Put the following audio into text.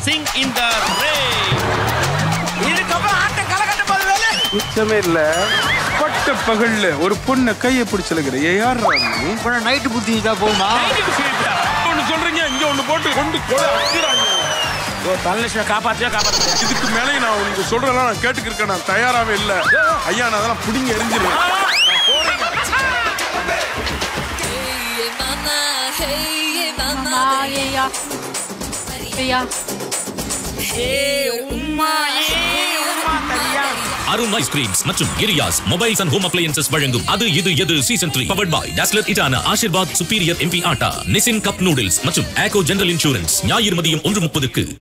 சிங் இன் த rain இதுக்கப்புறம் ஆட்டம் கலக்கட்ட போது வேலை குச்சமே இல்ல பட்ட பகல்ல ஒரு பொண்ணை கையை பிடிச்சிருக்கிற யாரா நீ இப்போ நைட்டு புத்தி தான் போகுமா ஒண்ணு சொல்றீங்க இங்க ஒண்ணு போட்டு கொண்டு கொலை அடிக்கிறாங்க. தனலட்சுமி காப்பாத்தியா காப்பாற்ற இதுக்கு மேலே நான் உனக்கு சொல்றதெல்லாம் நான் கேட்டுக்கிருக்கேன் நான் தயாராவே இல்ல ஐயா நான் அதெல்லாம் புடிங்க எரிஞ்சிருவேன் Hey mama, hey mama, ஐயா ஐயா hey umma, hey umma, Arun ice creams மற்றும் Giriias mobiles and home appliances வழங்கும் அது இது எது season three powered by Dazzler இட்டானா Aashirvaad superior MP atta Nissin cup noodles மற்றும் ஆகோ ஜெனரல் இன்சூரன்ஸ் ஞாயிறு மதியம் ஒன்று முப்பதுக்கு